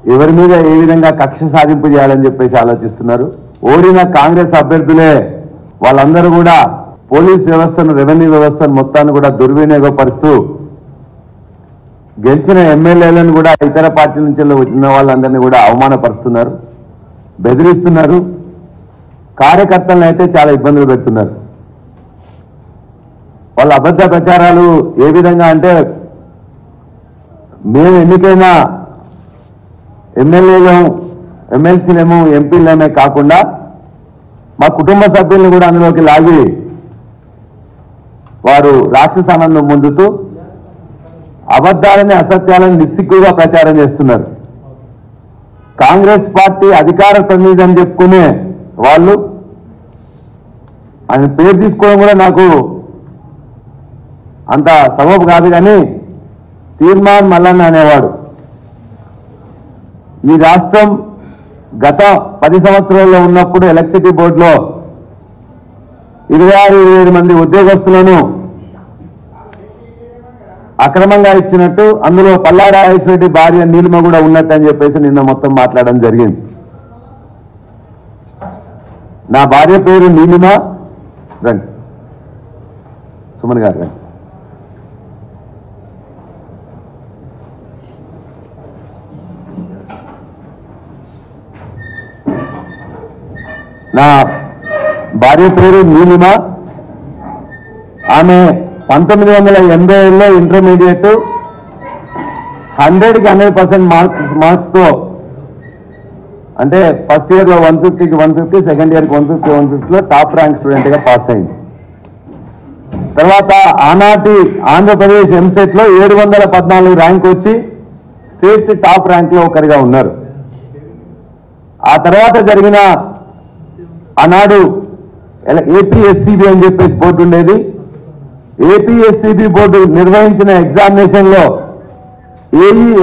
ఎవరి మీద ఏ విధంగా కక్ష సాధింపు చేయాలని చెప్పేసి ఆలోచిస్తున్నారు ఓడిన కాంగ్రెస్ అభ్యర్థులే వాళ్ళందరూ కూడా పోలీస్ వ్యవస్థను రెవెన్యూ వ్యవస్థను మొత్తాన్ని కూడా దుర్వినియోగపరుస్తూ గెలిచిన ఎమ్మెల్యేలను కూడా ఇతర పార్టీల నుంచి వచ్చిన వాళ్ళందరినీ కూడా అవమానపరుస్తున్నారు బెదిరిస్తున్నారు కార్యకర్తలను అయితే చాలా ఇబ్బందులు పెడుతున్నారు వాళ్ళ అబద్ధ ప్రచారాలు ఏ విధంగా అంటే మేము ఎన్నికైన ఎమ్మెల్యేలేము ఎమ్మెల్సీలేము ఎంపీలేమే కాకుండా మా కుటుంబ సభ్యులను కూడా అందులోకి లాగి వారు రాక్షసానందం పొందుతూ అబద్ధాలని అసత్యాలను నిస్సిగ్గుగా ప్రచారం చేస్తున్నారు కాంగ్రెస్ పార్టీ అధికార ప్రతినిధి అని చెప్పుకునే వాళ్ళు ఆయన పేరు తీసుకోవడం కూడా నాకు అంత సబబు కాదు కానీ తీర్మాన్ మల్లన్న అనేవాడు ఈ రాష్ట్రం గత పది సంవత్సరాల్లో ఉన్నప్పుడు ఎలక్ట్రిసిటీ బోర్డులో ఇరవై ఆరు ఇరవై ఏడు మంది ఉద్యోగస్తులను అక్రమంగా ఇచ్చినట్టు అందులో పల్లాడ రెడ్డి భార్య నీలిమ కూడా ఉన్నట్టు అని చెప్పేసి నిన్న మొత్తం మాట్లాడడం జరిగింది నా భార్య పేరు నీలిమ రండి సుమన్ గారు రండి నా భార్య పేరు నీలిమ ఆమె పంతొమ్మిది వందల ఎనభై ఏడులో ఇంటర్మీడియట్ హండ్రెడ్కి హండ్రెడ్ పర్సెంట్ మార్క్స్ మార్క్స్తో అంటే ఫస్ట్ ఇయర్లో వన్ ఫిఫ్టీకి వన్ ఫిఫ్టీ సెకండ్ ఇయర్కి వన్ ఫిఫ్టీ వన్ ఫిఫ్టీలో టాప్ ర్యాంక్ స్టూడెంట్గా పాస్ అయింది తర్వాత ఆనాటి ఆంధ్రప్రదేశ్ ఎంసెట్లో ఏడు వందల పద్నాలుగు ర్యాంక్ వచ్చి స్టేట్ టాప్ ర్యాంక్లో ఒకరిగా ఉన్నారు ఆ తర్వాత జరిగిన ఆనాడు ఏపీఎస్సిబి అని చెప్పేసి బోర్డు ఉండేది ఏపీఎస్సిబి బోర్డు నిర్వహించిన ఎగ్జామినేషన్ లో ఏఈ